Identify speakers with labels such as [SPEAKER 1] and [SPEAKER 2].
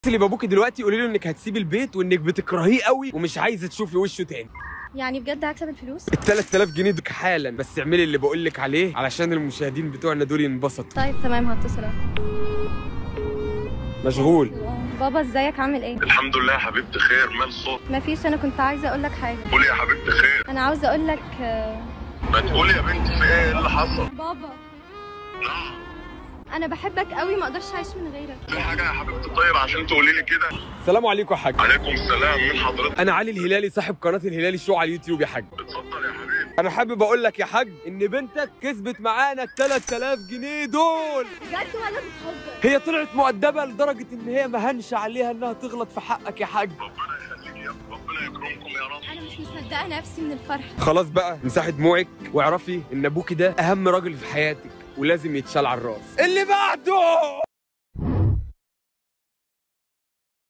[SPEAKER 1] اللي بابوكي دلوقتي قولي له انك هتسيبي البيت وانك بتكرهيه قوي ومش عايزه تشوفي وشه تاني
[SPEAKER 2] يعني بجد هكسب الفلوس
[SPEAKER 1] ال 3000 جنيه دول حالا بس اعملي اللي بقول لك عليه علشان المشاهدين بتوعنا دول ينبسطوا
[SPEAKER 2] طيب تمام هتصل أهو.
[SPEAKER 1] مشغول
[SPEAKER 2] بابا ازيك عامل ايه
[SPEAKER 3] الحمد لله يا حبيبتي خير مال الصوت
[SPEAKER 2] مفيش انا كنت عايزه اقول لك حاجه
[SPEAKER 3] قولي يا حبيبتي خير
[SPEAKER 2] انا عاوزه اقول لك آه،
[SPEAKER 3] ما تقولي يا بنتي في ايه إيه اللي حصل
[SPEAKER 2] بابا
[SPEAKER 3] نعم
[SPEAKER 2] انا بحبك قوي ما اقدرش اعيش من غيرك
[SPEAKER 3] في حاجه يا حبيبتي طيب عشان تقولي لي كده
[SPEAKER 1] السلام عليكم يا حاج
[SPEAKER 3] عليكم السلام مين حضرتك
[SPEAKER 1] انا علي الهلالي صاحب قناه الهلالي شو على اليوتيوب يا حاج
[SPEAKER 3] اتفضل يا حبيبي
[SPEAKER 1] انا حابب اقول لك يا حاج ان بنتك كسبت معانا ال 3000 جنيه دول
[SPEAKER 2] بجد ولا بتهزر
[SPEAKER 1] هي طلعت مؤدبه لدرجه ان هي ما هنش عليها انها تغلط في حقك يا حاج
[SPEAKER 3] ربنا يخليك يا ابني ربنا يكرمكم يا رب
[SPEAKER 2] انا مش مصدقه نفسي من الفرح
[SPEAKER 1] خلاص بقى مساحه دموعك واعرفي ان ابوكي ده اهم راجل في حياتك ولازم يتشال على الراس اللي بعده